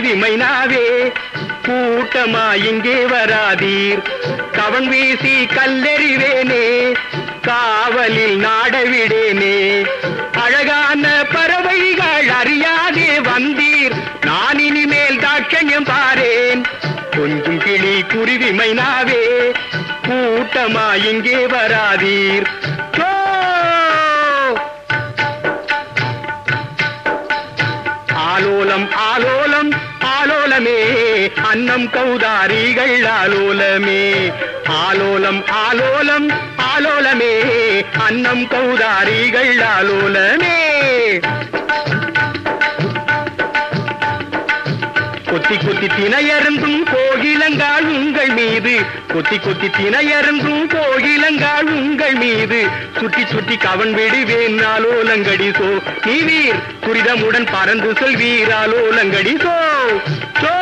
குருவி மைனாவே கூட்டமா இங்கே வராதீர் கவன் வீசி கல்லெறிவேனே காவலில் நாடவிடேனே அழகான பறவைகள் அறியாதே வந்தீர் நான் இனிமேல் தாட்சண்யம் பாரேன் கொஞ்சம் கிளி குருவி மைனாவே கூட்டமா இங்கே வராதீர் சோ! ஆலோலம் ஆலோலம் ஆலோலமே அன்னம் கௌதாரிகள் ஆலோலமே ஆலோலம் ஆலோலம் ஆலோலமே அன்னம் கௌதாரிகள் ஆலோலமே கொத்தி கொத்தி திணையருந்தும் கோகிலங்காள் உங்கள் மீது கொத்தி கொத்தி திணையருந்தும் கோகிலங்காள் உங்கள் மீது சுற்றி சுற்றி கவன் விடுவேன் ஆலோலங்கடி சோ நீ வீர் துரிதமுடன் பறந்து செல்வீர் ஆலோலங்கடி சோ சோ